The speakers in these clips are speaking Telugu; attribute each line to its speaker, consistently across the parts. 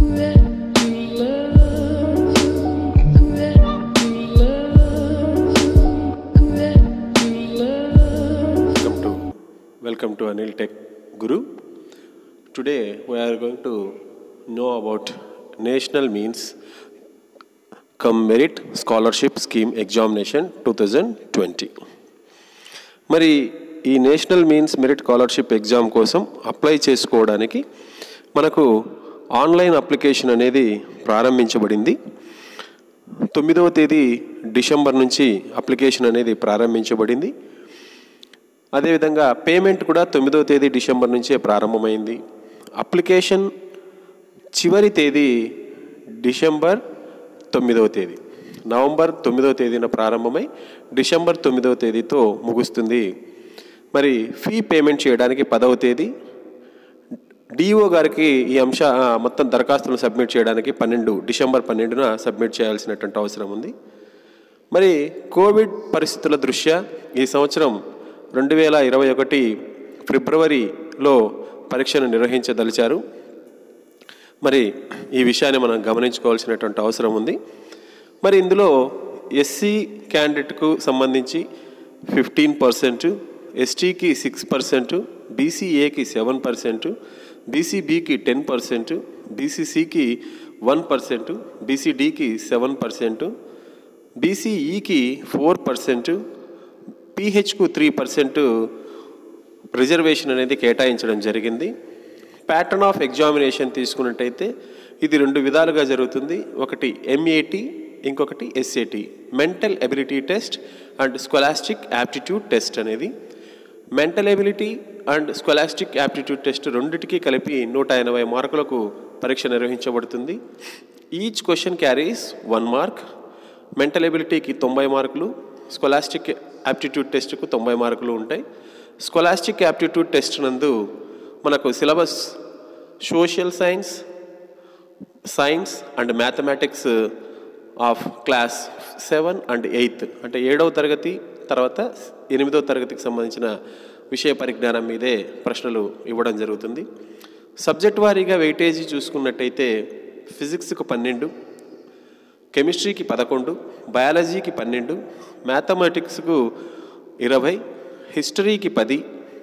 Speaker 1: Welcome to welcome to Anil Tech Guru. Today we are going to know about national means come merit scholarship scheme examination 2020. మరి ఈ national means merit scholarship exam కోసం అప్లై చేసుకోవడానికి మనకు ఆన్లైన్ అప్లికేషన్ అనేది ప్రారంభించబడింది తొమ్మిదవ తేదీ డిసెంబర్ నుంచి అప్లికేషన్ అనేది ప్రారంభించబడింది అదేవిధంగా పేమెంట్ కూడా తొమ్మిదవ తేదీ డిసెంబర్ నుంచే ప్రారంభమైంది అప్లికేషన్ చివరి తేదీ డిసెంబర్ తొమ్మిదవ తేదీ నవంబర్ తొమ్మిదవ తేదీన ప్రారంభమై డిసెంబర్ తొమ్మిదవ తేదీతో ముగుస్తుంది మరి ఫీ పేమెంట్ చేయడానికి పదవ తేదీ డిఓ గారికి ఈ అంశ ఆ, మొత్తం దరఖాస్తులను సబ్మిట్ చేయడానికి పన్నెండు డిసెంబర్ పన్నెండున సబ్మిట్ చేయాల్సినటువంటి అవసరం ఉంది మరి కోవిడ్ పరిస్థితుల దృష్ట్యా ఈ సంవత్సరం రెండు వేల ఇరవై ఒకటి ఫిబ్రవరిలో పరీక్షను నిర్వహించదలిచారు మరి ఈ విషయాన్ని మనం గమనించుకోవాల్సినటువంటి అవసరం ఉంది మరి ఇందులో ఎస్సీ క్యాండిడేట్కు సంబంధించి ఫిఫ్టీన్ పర్సెంట్ ఎస్టీకి సిక్స్ పర్సెంట్ బీసీఏకి సెవెన్ పర్సెంట్ బీసీబీకి టెన్ పర్సెంట్ బీసీసీకి వన్ పర్సెంట్ బీసీడీకి సెవెన్ పర్సెంట్ బీసీఈకి ఫోర్ పర్సెంట్ పీహెచ్కు త్రీ పర్సెంట్ రిజర్వేషన్ అనేది కేటాయించడం జరిగింది ప్యాటర్న్ ఆఫ్ ఎగ్జామినేషన్ తీసుకున్నట్టయితే ఇది రెండు విధాలుగా జరుగుతుంది ఒకటి ఎంఏటి ఇంకొకటి SAT mental ability test and scholastic aptitude test అనేది mental ability and scholastic aptitude test రెండిటికి కలిపి నూట ఎనభై మార్కులకు పరీక్ష నిర్వహించబడుతుంది each question carries one mark mental ఎబిలిటీకి తొంభై మార్కులు స్కొలాస్టిక్ యాప్టిట్యూడ్ టెస్ట్కు తొంభై మార్కులు ఉంటాయి స్కొలాస్టిక్ యాప్టిట్యూడ్ టెస్ట్ నందు మనకు syllabus social science science and mathematics of class seven and eighth అంటే ఏడవ తరగతి తర్వాత ఎనిమిదవ తరగతికి సంబంధించిన విషయ పరిజ్ఞానం మీదే ప్రశ్నలు ఇవ్వడం జరుగుతుంది సబ్జెక్ట్ వారీగా వెయిటేజీ చూసుకున్నట్టయితే ఫిజిక్స్కు పన్నెండు కెమిస్ట్రీకి పదకొండు బయాలజీకి పన్నెండు మ్యాథమెటిక్స్కు ఇరవై హిస్టరీకి పది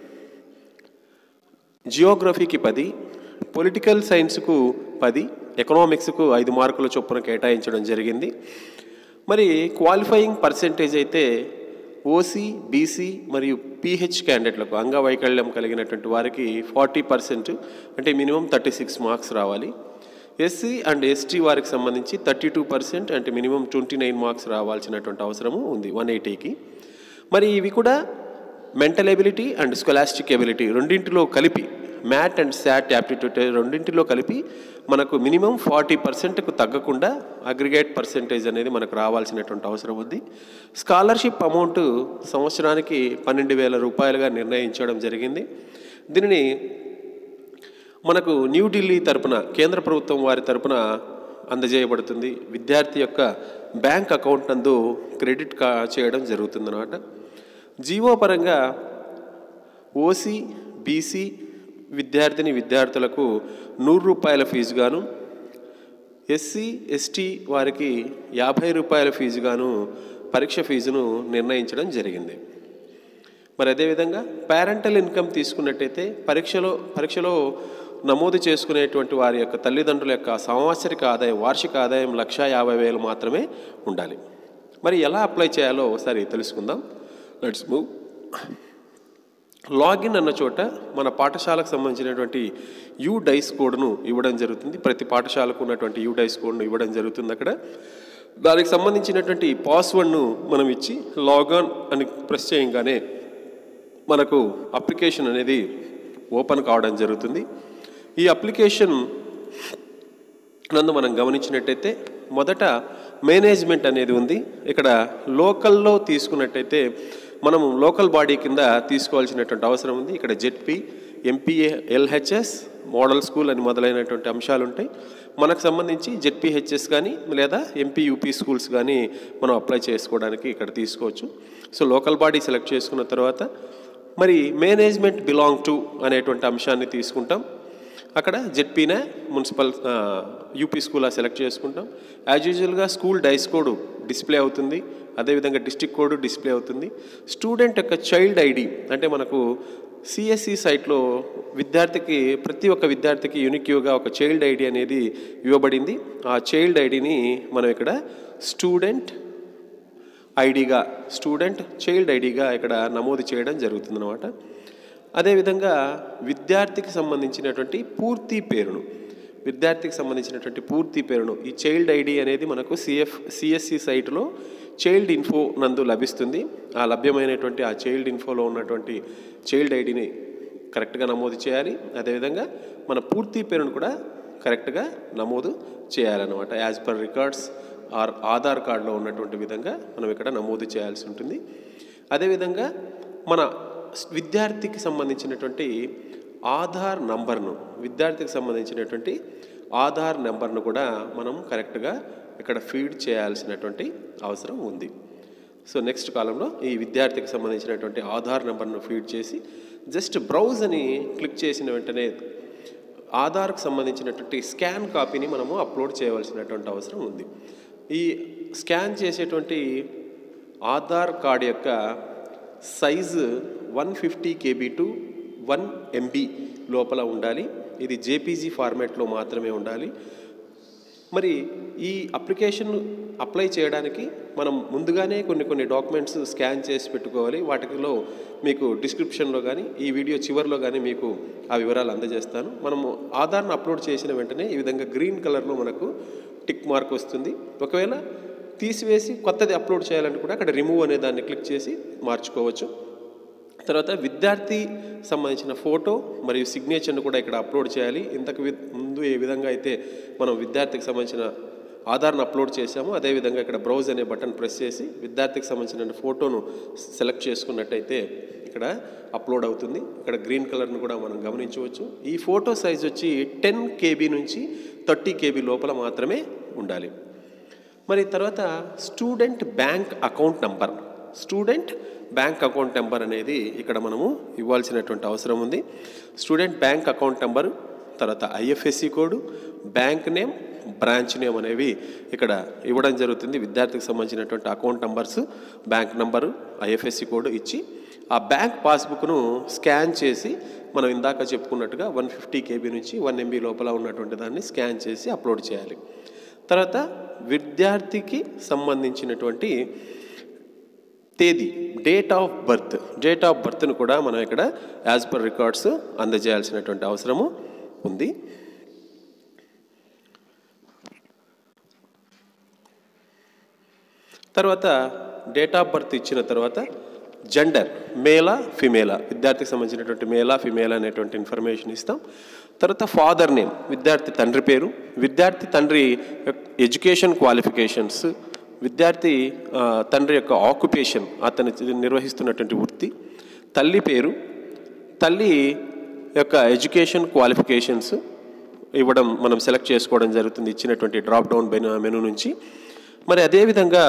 Speaker 1: జియోగ్రఫీకి పది పొలిటికల్ సైన్స్కు పది ఎకనామిక్స్కు ఐదు మార్కుల చొప్పున కేటాయించడం జరిగింది మరి క్వాలిఫైయింగ్ పర్సెంటేజ్ అయితే ఓసీ బీసీ మరియు పీహెచ్ క్యాండిడేట్లకు అంగవైకల్యం కలిగినటువంటి వారికి ఫార్టీ పర్సెంట్ అంటే మినిమం థర్టీ సిక్స్ మార్క్స్ రావాలి ఎస్సీ అండ్ ఎస్టీ వారికి సంబంధించి థర్టీ టూ పర్సెంట్ అంటే మినిమం ట్వంటీ నైన్ మార్క్స్ రావాల్సినటువంటి అవసరము ఉంది వన్ ఎయిటీకి మరి ఇవి కూడా mental ability and scholastic ability రెండింటిలో కలిపి మ్యాట్ అండ్ శాట్ యాప్టిట్యూడ్ రెండింటిలో కలిపి మనకు మినిమం ఫార్టీ పర్సెంట్కు తగ్గకుండా అగ్రిగేట్ పర్సెంటేజ్ అనేది మనకు రావాల్సినటువంటి అవసరం ఉంది స్కాలర్షిప్ అమౌంట్ సంవత్సరానికి పన్నెండు వేల రూపాయలుగా నిర్ణయించడం జరిగింది దీనిని మనకు న్యూఢిల్లీ తరపున కేంద్ర ప్రభుత్వం వారి తరపున అందజేయబడుతుంది విద్యార్థి యొక్క బ్యాంక్ అకౌంట్ నందు క్రెడిట్ కా చేయడం జరుగుతుందన్నమాట జీవో పరంగా ఓసీ బీసీ విద్యార్థిని విద్యార్థులకు నూరు రూపాయల ఫీజుగాను ఎస్సీ ఎస్టీ వారికి యాభై రూపాయల ఫీజుగాను పరీక్ష ఫీజును నిర్ణయించడం జరిగింది మరి అదేవిధంగా పేరెంటల్ ఇన్కమ్ తీసుకున్నట్టయితే పరీక్షలో పరీక్షలో నమోదు చేసుకునేటువంటి వారి యొక్క తల్లిదండ్రుల యొక్క సంవత్సరిక ఆదాయం వార్షిక ఆదాయం లక్ష యాభై వేలు మాత్రమే ఉండాలి మరి ఎలా అప్లై చేయాలో ఒకసారి తెలుసుకుందాం లెట్స్ మూవ్ లాగిన్ అన్న చోట మన పాఠశాలకు సంబంధించినటువంటి యూ డైస్ కోడ్ను ఇవ్వడం జరుగుతుంది ప్రతి పాఠశాలకు ఉన్నటువంటి యూ డైస్ కోడ్ను ఇవ్వడం జరుగుతుంది అక్కడ దానికి సంబంధించినటువంటి పాస్వర్డ్ను మనం ఇచ్చి లాగాన్ అని ప్రెస్ చేయగానే మనకు అప్లికేషన్ అనేది ఓపెన్ కావడం జరుగుతుంది ఈ అప్లికేషన్ నందు మనం గమనించినట్టయితే మొదట మేనేజ్మెంట్ అనేది ఉంది ఇక్కడ లోకల్లో తీసుకున్నట్టయితే మనం లోకల్ బాడీ కింద తీసుకోవాల్సినటువంటి అవసరం ఉంది ఇక్కడ ZP MPA LHS model school అని మొదలైనటువంటి అంశాలు ఉంటాయి మనకు సంబంధించి జెడ్పీహెచ్ఎస్ కానీ లేదా ఎంపీ యూపీ స్కూల్స్ కానీ మనం అప్లై చేసుకోవడానికి ఇక్కడ తీసుకోవచ్చు సో లోకల్ బాడీ సెలెక్ట్ చేసుకున్న తర్వాత మరి మేనేజ్మెంట్ బిలాంగ్ టు అనేటువంటి అంశాన్ని తీసుకుంటాం అక్కడ జెడ్పీనే మున్సిపల్ యూపీ స్కూల్ సెలెక్ట్ చేసుకుంటాం యాజ్ యూజువల్గా స్కూల్ డైస్ కోడ్ డిస్ప్లే అవుతుంది అదేవిధంగా డిస్టిక్ కోడ్ డిస్ప్లే అవుతుంది స్టూడెంట్ యొక్క చైల్డ్ ఐడి అంటే మనకు సిఎస్సి సైట్లో విద్యార్థికి ప్రతి ఒక్క విద్యార్థికి యూనిక్యూగా ఒక చైల్డ్ ఐడి అనేది ఇవ్వబడింది ఆ చైల్డ్ ఐడిని మనం ఇక్కడ స్టూడెంట్ ఐడిగా స్టూడెంట్ చైల్డ్ ఐడిగా ఇక్కడ నమోదు చేయడం జరుగుతుందన్నమాట అదేవిధంగా విద్యార్థికి సంబంధించినటువంటి పూర్తి పేరును విద్యార్థికి సంబంధించినటువంటి పూర్తి పేరును ఈ చైల్డ్ ఐడి అనేది మనకు సిఎఫ్ సిఎస్సి సైట్లో చైల్డ్ ఇన్ఫో నందు లభిస్తుంది ఆ లభ్యమైనటువంటి ఆ చైల్డ్ ఇన్ఫోలో ఉన్నటువంటి చైల్డ్ ఐడిని కరెక్ట్గా నమోదు చేయాలి అదేవిధంగా మన పూర్తి పేరును కూడా కరెక్ట్గా నమోదు చేయాలన్నమాట as per records or Aadhaar కార్డులో ఉన్నటువంటి విధంగా మనం ఇక్కడ నమోదు చేయాల్సి ఉంటుంది అదేవిధంగా మన విద్యార్థికి సంబంధించినటువంటి ఆధార్ నంబర్ను విద్యార్థికి సంబంధించినటువంటి ఆధార్ నెంబర్ను కూడా మనం కరెక్ట్గా ఇక్కడ ఫీడ్ చేయాల్సినటువంటి అవసరం ఉంది సో నెక్స్ట్ కాలంలో ఈ విద్యార్థికి సంబంధించినటువంటి ఆధార్ నెంబర్ను ఫీడ్ చేసి జస్ట్ బ్రౌజ్ అని క్లిక్ చేసిన వెంటనే ఆధార్కి సంబంధించినటువంటి స్కాన్ కాపీని మనము అప్లోడ్ చేయవలసినటువంటి అవసరం ఉంది ఈ స్కాన్ చేసేటువంటి ఆధార్ కార్డ్ యొక్క size one fifty KB to one MB లోపల ఉండాలి ఇది జేపీజీ ఫార్మాట్లో మాత్రమే ఉండాలి మరి ఈ అప్లికేషన్ అప్లై చేయడానికి మనం ముందుగానే కొన్ని కొన్ని డాక్యుమెంట్స్ స్కాన్ చేసి పెట్టుకోవాలి వాటిలో మీకు డిస్క్రిప్షన్లో కానీ ఈ వీడియో చివరిలో కానీ మీకు ఆ వివరాలు అందజేస్తాను మనము ఆధార్ను అప్లోడ్ చేసిన వెంటనే ఈ విధంగా గ్రీన్ కలర్లో మనకు టిక్ మార్క్ వస్తుంది ఒకవేళ తీసివేసి కొత్తది అప్లోడ్ చేయాలంటే కూడా అక్కడ రిమూవ్ అనే దాన్ని క్లిక్ చేసి మార్చుకోవచ్చు తర్వాత విద్యార్థి సంబంధించిన ఫోటో మరియు సిగ్నేచర్ను కూడా ఇక్కడ అప్లోడ్ చేయాలి ఇంతకు వి- ముందు ఏ విధంగా అయితే మనం విద్యార్థికి సంబంధించిన ఆధార్ను అప్లోడ్ చేశామో అదేవిధంగా ఇక్కడ బ్రౌజ్ అనే బటన్ ప్రెస్ చేసి విద్యార్థికి సంబంధించిన ఫోటోను సెలెక్ట్ చేసుకున్నట్టయితే ఇక్కడ అప్లోడ్ అవుతుంది ఇక్కడ గ్రీన్ కలర్ను కూడా మనం గమనించవచ్చు ఈ ఫోటో సైజ్ వచ్చి టెన్ కేబీ నుంచి థర్టీ కేబీ లోపల మాత్రమే ఉండాలి మరి తర్వాత student bank account number student bank account number అనేది ఇక్కడ మనము ఇవ్వాల్సినటువంటి అవసరం ఉంది స్టూడెంట్ బ్యాంక్ అకౌంట్ నెంబరు తర్వాత IFSC code bank name branch name అనేవి ఇక్కడ ఇవ్వడం జరుగుతుంది విద్యార్థికి సంబంధించినటువంటి account numbers bank number IFSC code ఇచ్చి ఆ బ్యాంక్ పాస్బుక్ను స్కాన్ చేసి మనం ఇందాక చెప్పుకున్నట్టుగా వన్ ఫిఫ్టీ కేబీ నుంచి వన్ ఎంబీ లోపల ఉన్నటువంటి దాన్ని స్కాన్ చేసి అప్లోడ్ చేయాలి తర్వాత విద్యార్థికి సంబంధించినటువంటి తేదీ date of birth date of బర్త్ను కూడా మనం ఇక్కడ యాజ్ పర్ రికార్డ్స్ అందజేయాల్సినటువంటి అవసరము ఉంది తర్వాత డేట్ ఆఫ్ బర్త్ ఇచ్చిన తర్వాత జెండర్ మేలా ఫిమేలా విద్యార్థికి సంబంధించినటువంటి మేలా ఫిమేలా అనేటువంటి ఇన్ఫర్మేషన్ ఇస్తాం తర్వాత ఫాదర్ నేమ్ విద్యార్థి తండ్రి పేరు విద్యార్థి తండ్రి ఎడ్యుకేషన్ క్వాలిఫికేషన్స్ విద్యార్థి ఆ, తండ్రి యొక్క ఆక్యుపేషన్ అతను నిర్వహిస్తున్నటువంటి వృత్తి తల్లి పేరు తల్లి యొక్క ఎడ్యుకేషన్ క్వాలిఫికేషన్స్ ఇవ్వడం మనం సెలెక్ట్ చేసుకోవడం జరుగుతుంది ఇచ్చినటువంటి డ్రాప్ డౌన్ మెనూ నుంచి మరి అదేవిధంగా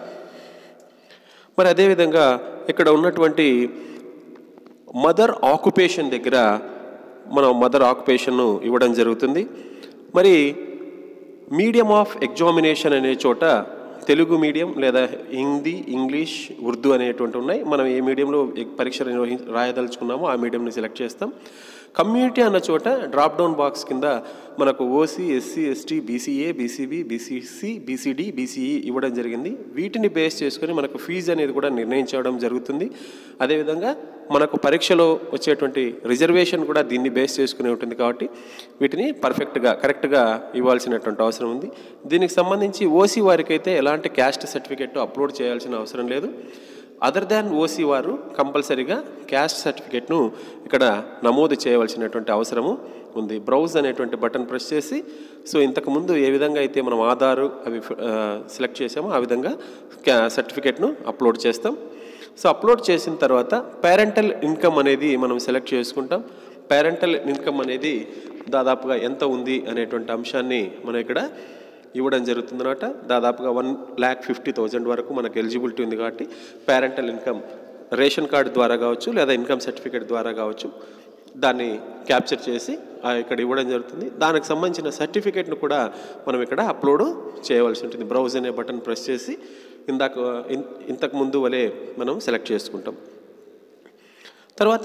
Speaker 1: మరి అదేవిధంగా ఇక్కడ ఉన్నటువంటి మదర్ ఆక్యుపేషన్ దగ్గర మనం మదర్ ఆక్యుపేషన్ను ఇవ్వడం జరుగుతుంది మరి మీడియం ఆఫ్ ఎగ్జామినేషన్ అనే చోట తెలుగు మీడియం లేదా హిందీ ఇంగ్లీష్ ఉర్దూ అనేటువంటి ఉన్నాయి మనం ఏ మీడియంలో పరీక్ష నిర్వహి రాయదలుచుకున్నామో ఆ మీడియంని సెలెక్ట్ చేస్తాం కమ్యూనిటీ అన్న చోట డ్రాప్ డౌన్ బాక్స్ కింద మనకు OC SC ST BCA BCB BCC BCD BCE ఇవ్వడం జరిగింది వీటిని బేస్ చేసుకొని మనకు ఫీజు అనేది కూడా నిర్ణయించడం జరుగుతుంది అదేవిధంగా మనకు పరీక్షలో వచ్చేటువంటి రిజర్వేషన్ కూడా దీన్ని బేస్ చేసుకుని ఉంటుంది కాబట్టి వీటిని పర్ఫెక్ట్గా కరెక్ట్గా ఇవ్వాల్సినటువంటి అవసరం ఉంది దీనికి సంబంధించి ఓసీ వారికి అయితే ఎలాంటి క్యాస్ట్ సర్టిఫికెట్ అప్లోడ్ చేయాల్సిన అవసరం లేదు అదర్ దాన్ ఓసీ వారు కంపల్సరీగా క్యాస్ట్ సర్టిఫికేట్ను ఇక్కడ నమోదు చేయవలసినటువంటి అవసరము ఉంది బ్రౌజ్ అనేటువంటి బటన్ ప్రెస్ చేసి సో ఇంతకుముందు ఏ విధంగా అయితే మనం ఆధారు అవి సెలెక్ట్ చేసామో ఆ విధంగా క్యా సర్టిఫికేట్ను అప్లోడ్ చేస్తాం సో అప్లోడ్ చేసిన తర్వాత పేరెంటల్ ఇన్కమ్ అనేది మనం సెలెక్ట్ చేసుకుంటాం పేరెంటల్ ఇన్కమ్ అనేది దాదాపుగా ఎంత ఉంది అనేటువంటి అంశాన్ని మనం ఇక్కడ ఇవ్వడం జరుగుతుందన్నమాట దాదాపుగా వన్ ల్యాక్ ఫిఫ్టీ థౌజండ్ వరకు మనకు ఎలిజిబిలిటీ ఉంది కాబట్టి పేరెంటల్ ఇన్కమ్ రేషన్ కార్డు ద్వారా కావచ్చు లేదా ఇన్కమ్ సర్టిఫికేట్ ద్వారా కావచ్చు దాన్ని క్యాప్చర్ చేసి ఆ ఇక్కడ ఇవ్వడం జరుగుతుంది దానికి సంబంధించిన సర్టిఫికేట్ను కూడా మనం ఇక్కడ అప్లోడ్ చేయవలసి ఉంటుంది బ్రౌజ్ అనే బటన్ ప్రెస్ చేసి ఇందాక ఇన్- ఇంతకు ముందు వలె మనం సెలెక్ట్ చేసుకుంటాం తర్వాత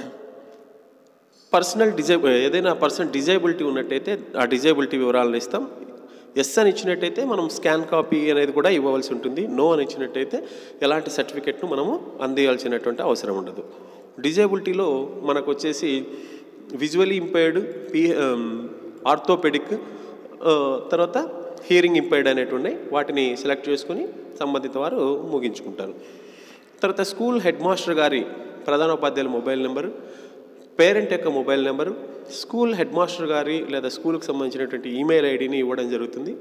Speaker 1: పర్సనల్ డిజైబ్ ఏదైనా పర్సన్ డిజైబిలిటీ ఉన్నట్టయితే ఆ డిజైబిలిటీ వివరాలను ఇస్తాం ఎస్ అని ఇచ్చినట్టయితే మనం స్కాన్ కాపీ అనేది కూడా ఇవ్వవలసి ఉంటుంది నో అని ఇచ్చినట్టయితే ఎలాంటి సర్టిఫికెట్ను మనము అందించాల్సినటువంటి అవసరం ఉండదు డిజేబిలిటీలో మనకు వచ్చేసి విజువలీ ఇంపైర్డ్ పి ఆర్థోపెడిక్ తర్వాత హియరింగ్ ఇంపైర్డ్ అనేటువంటి వాటిని సెలెక్ట్ చేసుకొని సంబంధిత వారు ముగించుకుంటారు తర్వాత స్కూల్ హెడ్ మాస్టర్ గారి ప్రధానోపాధ్యాయుల మొబైల్ నెంబరు పేరెంట్ యొక్క mobile number school head master గారి లేదా స్కూల్కి సంబంధించినటువంటి ఈమెయిల్ ఐడిని ఇవ్వడం జరుగుతుంది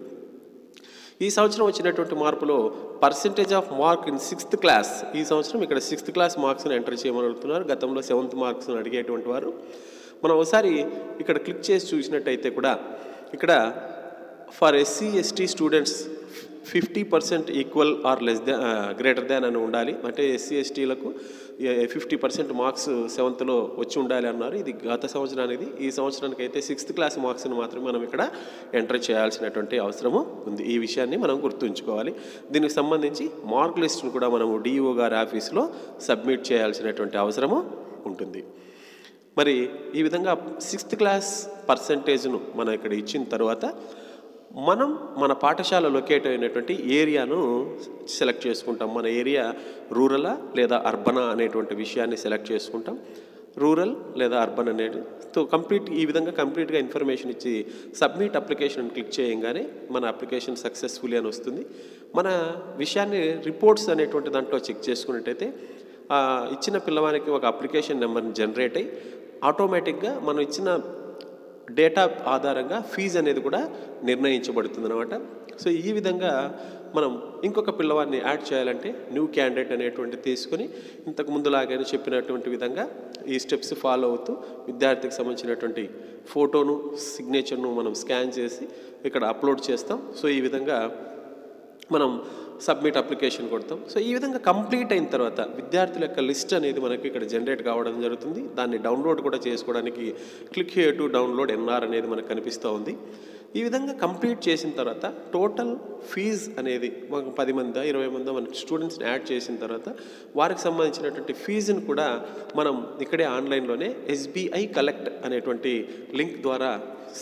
Speaker 1: ఈ సంవత్సరం వచ్చినటువంటి మార్పులో percentage of mark in sixth class ఈ సంవత్సరం ఇక్కడ సిక్స్త్ క్లాస్ మార్క్స్ని ఎంటర్ చేయమని అడుగుతున్నారు గతంలో సెవెంత్ మార్క్స్ని అడిగేటువంటి వారు మనం ఒకసారి ఇక్కడ క్లిక్ చేసి చూసినట్టయితే కూడా ఇక్కడ for SC ST students fifty percent equal or less than greater than అని ఉండాలి అంటే ఎస్సీ ఎస్టీలకు ఫిఫ్టీ పర్సెంట్ మార్క్స్ సెవెంత్లో వచ్చి ఉండాలి అన్నారు ఇది గత సంవత్సరానికి ఈ సంవత్సరానికి అయితే సిక్స్త్ క్లాస్ మార్క్స్ని మాత్రమే మనం ఇక్కడ ఎంటర్ చేయాల్సినటువంటి అవసరము ఉంది ఈ విషయాన్ని మనం గుర్తుంచుకోవాలి దీనికి సంబంధించి మార్క్ లిస్ట్ను కూడా మనము డిఈఓ గారి ఆఫీస్లో సబ్మిట్ చేయాల్సినటువంటి అవసరము ఉంటుంది మరి ఈ విధంగా సిక్స్త్ క్లాస్ పర్సంటేజ్ను మనం ఇక్కడ ఇచ్చిన తర్వాత మనం మన పాఠశాల లొకేట్ అయినటువంటి ఏరియాను సెలెక్ట్ చేసుకుంటాం మన ఏరియా రూరలా లేదా అర్బనా అనేటువంటి విషయాన్ని సెలెక్ట్ చేసుకుంటాం రూరల్ లేదా అర్బన్ అనేది తో కంప్లీట్ ఈ విధంగా కంప్లీట్గా ఇన్ఫర్మేషన్ ఇచ్చి సబ్మిట్ అప్లికేషన్ క్లిక్ చేయగానే మన అప్లికేషన్ సక్సెస్ఫుల్లీ అని వస్తుంది మన విషయాన్ని రిపోర్ట్స్ అనేటువంటి దాంట్లో చెక్ చేసుకున్నట్టయితే ఆ ఇచ్చిన పిల్లవానికి ఒక అప్లికేషన్ నెంబర్ని జనరేట్ అయ్యి ఆటోమేటిక్గా మనం ఇచ్చిన డేటా ఆధారంగా ఫీజు అనేది కూడా నిర్ణయించబడుతుంది అనమాట సో ఈ విధంగా మనం ఇంకొక పిల్లవాడిని యాడ్ చేయాలంటే న్యూ క్యాండిడేట్ అనేటువంటి తీసుకొని ఇంతకు ముందులాగానే చెప్పినటువంటి విధంగా ఈ స్టెప్స్ ఫాలో అవుతూ విద్యార్థికి సంబంధించినటువంటి ఫోటోను సిగ్నేచర్ను మనం స్కాన్ చేసి ఇక్కడ అప్లోడ్ చేస్తాం సో ఈ విధంగా మనం సబ్మిట్ అప్లికేషన్ కొడతాం సో ఈ విధంగా కంప్లీట్ అయిన తర్వాత విద్యార్థుల యొక్క లిస్ట్ అనేది మనకి ఇక్కడ జనరేట్ కావడం జరుగుతుంది దాన్ని డౌన్లోడ్ కూడా చేసుకోవడానికి click here to download NR అనేది మనకు కనిపిస్తూ ఉంది ఈ విధంగా కంప్లీట్ చేసిన తర్వాత టోటల్ ఫీజ్ అనేది మాకు పది మంది ఇరవై మంది మన స్టూడెంట్స్ని యాడ్ చేసిన తర్వాత వారికి సంబంధించినటువంటి ఫీజును కూడా మనం ఇక్కడే ఆన్లైన్లోనే ఎస్బీఐ కలెక్ట్ అనేటువంటి లింక్ ద్వారా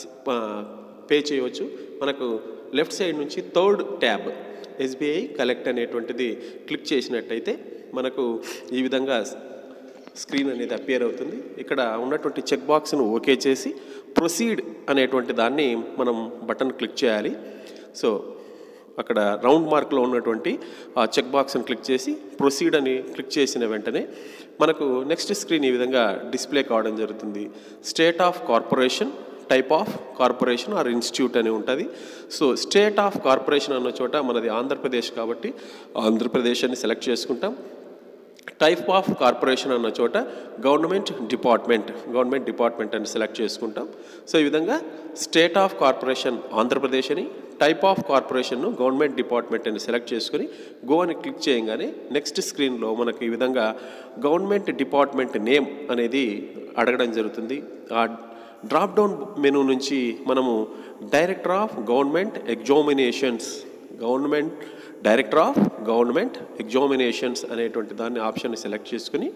Speaker 1: పే చేయవచ్చు మనకు లెఫ్ట్ సైడ్ నుంచి థర్డ్ ట్యాబ్ ఎస్బీఐ కలెక్ట్ అనేటువంటిది క్లిక్ చేసినట్టయితే మనకు ఈ విధంగా స్క్రీన్ అనేది అపియర్ అవుతుంది ఇక్కడ ఉన్నటువంటి చెక్ బాక్స్ను ఓకే చేసి ప్రొసీడ్ అనేటువంటి దాన్ని మనం బటన్ క్లిక్ చేయాలి సో అక్కడ రౌండ్ మార్క్లో ఉన్నటువంటి ఆ చెక్ బాక్స్ని క్లిక్ చేసి ప్రొసీడ్ అని క్లిక్ చేసిన వెంటనే మనకు నెక్స్ట్ స్క్రీన్ ఈ విధంగా డిస్ప్లే కావడం జరుగుతుంది state of corporation type of corporation or institute అని ఉంటుంది సో స్టేట్ ఆఫ్ కార్పొరేషన్ అన్న చోట మనది ఆంధ్రప్రదేశ్ కాబట్టి ఆంధ్రప్రదేశ్ అని సెలెక్ట్ చేసుకుంటాం టైప్ ఆఫ్ కార్పొరేషన్ అన్న చోట గవర్నమెంట్ డిపార్ట్మెంట్ గవర్నమెంట్ డిపార్ట్మెంట్ అని సెలెక్ట్ చేసుకుంటాం సో ఈ విధంగా స్టేట్ ఆఫ్ కార్పొరేషన్ ఆంధ్రప్రదేశ్ అని టైప్ ఆఫ్ కార్పొరేషన్ను గవర్నమెంట్ డిపార్ట్మెంట్ అని సెలెక్ట్ చేసుకుని గో అని క్లిక్ చేయగానే నెక్స్ట్ స్క్రీన్లో మనకు ఈ విధంగా గవర్నమెంట్ డిపార్ట్మెంట్ నేమ్ అనేది అడగడం జరుగుతుంది ఆ డ్రాప్ డౌన్ మెనూ నుంచి మనము director of government examinations government director of government examinations అనేటువంటి దాన్ని ఆప్షన్ సెలెక్ట్ చేసుకుని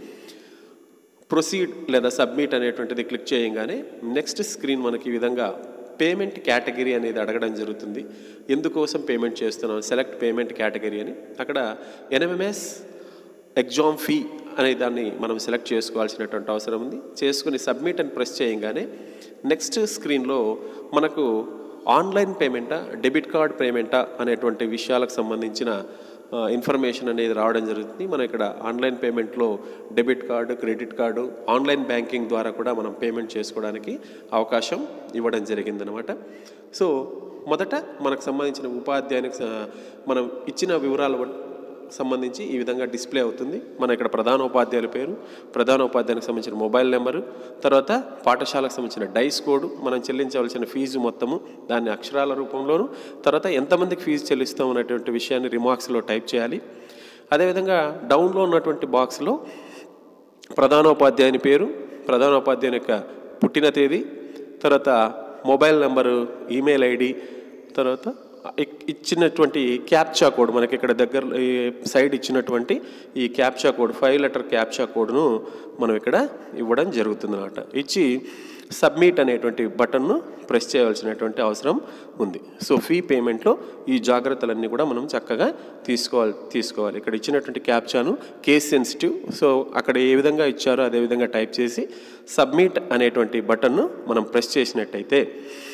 Speaker 1: ప్రొసీడ్ లేదా సబ్మిట్ అనేటువంటిది క్లిక్ చేయగానే నెక్స్ట్ స్క్రీన్ మనకి ఈ విధంగా పేమెంట్ కేటగిరీ అనేది అడగడం జరుగుతుంది ఎందుకోసం పేమెంట్ చేస్తున్నాం సెలెక్ట్ పేమెంట్ కేటగిరీ అని అక్కడ ఎన్ఎంఎస్ ఎగ్జామ్ ఫీ అనే దాన్ని మనం సెలెక్ట్ చేసుకోవాల్సినటువంటి అవసరం ఉంది చేసుకుని సబ్మిట్ అని ప్రెస్ చేయగానే నెక్స్ట్ స్క్రీన్లో మనకు ఆన్లైన్ పేమెంటా డెబిట్ కార్డ్ పేమెంటా అనేటువంటి విషయాలకు సంబంధించిన ఇన్ఫర్మేషన్ అనేది రావడం జరుగుతుంది మనం ఇక్కడ ఆన్లైన్ పేమెంట్లో debit card credit card online banking ద్వారా కూడా మనం పేమెంట్ చేసుకోవడానికి అవకాశం ఇవ్వడం జరిగిందనమాట సో మొదట మనకు సంబంధించిన ఉపాధ్యాయునికి స- మనం ఇచ్చిన వివరాలు సంబంధించి ఈ విధంగా డిస్ప్లే అవుతుంది మన ఇక్కడ ప్రధాన ఉపాధ్యాయుల పేరు ప్రధాన ఉపాధ్యాయునికి సంబంధించిన మొబైల్ నెంబరు తర్వాత పాఠశాలకు సంబంధించిన డైస్ కోడ్ మనం చెల్లించవలసిన ఫీజు మొత్తము దాన్ని అక్షరాల రూపంలోను తర్వాత ఎంతమందికి ఫీజు చెల్లిస్తాం అనేటువంటి విషయాన్ని రిమార్క్స్లో టైప్ చేయాలి అదేవిధంగా డౌన్లో ఉన్నటువంటి బాక్స్లో ప్రధానోపాధ్యాయుని పేరు ప్రధానోపాధ్యాయుని యొక్క పుట్టిన తేదీ తర్వాత మొబైల్ నెంబరు ఈమెయిల్ ఐడి తర్వాత ఇక్- ఇచ్చినటువంటి క్యాప్చా కోడ్ మనకి ఇక్కడ దగ్గర ఈ సైడ్ ఇచ్చినటువంటి ఈ captcha code five letter captcha కోడ్ను మనం ఇక్కడ ఇవ్వడం జరుగుతుంది అనమాట ఇచ్చి సబ్మిట్ అనేటువంటి బటన్ను ప్రెస్ చేయవలసినటువంటి అవసరం ఉంది సో ఫీ పేమెంట్లో ఈ జాగ్రత్తలన్నీ కూడా మనం చక్కగా తీసుకోవాలి తీసుకోవాలి ఇక్కడ ఇచ్చినటువంటి క్యాప్చాను కేస్ సెన్సిటివ్ సో అక్కడ ఏ విధంగా ఇచ్చారో అదే విధంగా టైప్ చేసి సబ్మిట్ అనేటువంటి బటన్ను మనం ప్రెస్ చేసినట్టయితే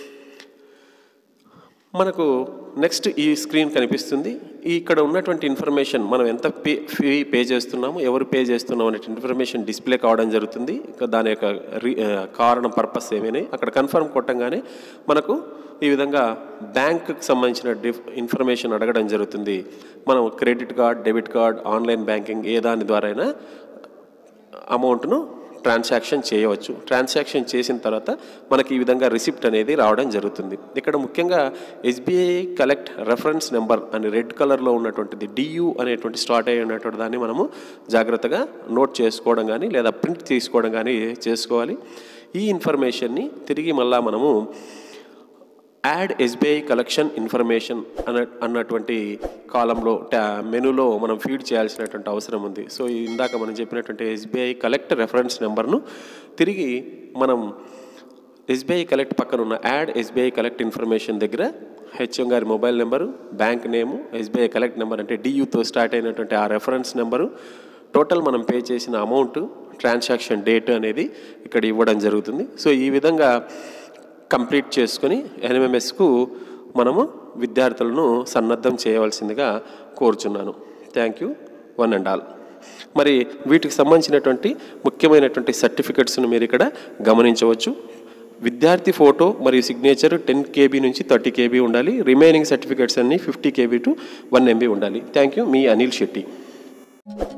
Speaker 1: మనకు నెక్స్ట్ ఈ స్క్రీన్ కనిపిస్తుంది ఈ ఇక్కడ ఉన్నటువంటి ఇన్ఫర్మేషన్ మనం ఎంత పే ఫీ పే చేస్తున్నాము ఎవరు పే చేస్తున్నాం అనే ఇన్ఫర్మేషన్ డిస్ప్లే కావడం జరుగుతుంది ఇక దాని యొక్క రీ ఆ, కారణం పర్పస్ ఏమైనా అక్కడ కన్ఫర్మ్ కొట్టంగానే మనకు ఈ విధంగా బ్యాంకుకి సంబంధించిన డిఫ్ ఇన్ఫర్మేషన్ అడగడం జరుగుతుంది మనం credit card debit card online banking ఏ దాని ద్వారా అయినా అమౌంట్ను ట్రాన్సాక్షన్ చేయవచ్చు ట్రాన్సాక్షన్ చేసిన తర్వాత మనకి ఈ విధంగా రిసిప్ట్ అనేది రావడం జరుగుతుంది ఇక్కడ ముఖ్యంగా ఎస్బీఐ కలెక్ట్ రెఫరెన్స్ నెంబర్ అని రెడ్ కలర్లో ఉన్నటువంటిది డియు అనేటువంటి స్టార్ట్ అయ్యి ఉన్నటువంటి దాన్ని మనము జాగ్రత్తగా నోట్ చేసుకోవడం కానీ లేదా ప్రింట్ తీసుకోవడం కానీ చేసుకోవాలి ఈ ఇన్ఫర్మేషన్ని తిరిగి మళ్ళా మనము యాడ్ ఎస్బీఐ కలెక్షన్ ఇన్ఫర్మేషన్ అన్న అన్నటువంటి కాలంలో ట్యా మెనూలో మనం ఫీడ్ చేయాల్సినటువంటి అవసరం ఉంది సో ఇందాక మనం చెప్పినటువంటి ఎస్బీఐ కలెక్ట్ రెఫరెన్స్ నెంబర్ను తిరిగి మనం ఎస్బీఐ కలెక్ట్ పక్కన ఉన్న యాడ్ ఎస్బీఐ కలెక్ట్ ఇన్ఫర్మేషన్ దగ్గర హెచ్ఎం గారి mobile number bank name SBI collect number అంటే డియూతో స్టార్ట్ అయినటువంటి ఆ రెఫరెన్స్ నెంబరు టోటల్ మనం పే చేసిన అమౌంట్ ట్రాన్సాక్షన్ డేట్ అనేది ఇక్కడ ఇవ్వడం జరుగుతుంది సో ఈ విధంగా కంప్లీట్ చేసుకొని ఎన్ఎంఎంఎస్కు మనము విద్యార్థులను సన్నద్ధం చేయవలసిందిగా కోరుచున్నాను thank you one and all మరి వీటికి సంబంధించినటువంటి ముఖ్యమైనటువంటి సర్టిఫికెట్స్ను మీరు ఇక్కడ గమనించవచ్చు విద్యార్థి ఫోటో మరియు సిగ్నేచర్ టెన్ కేబీ నుంచి థర్టీ కేబీ ఉండాలి రిమైనింగ్ సర్టిఫికెట్స్ అన్నీ fifty KB to one MB ఉండాలి థ్యాంక్ యూ మీ అనిల్ శెట్టి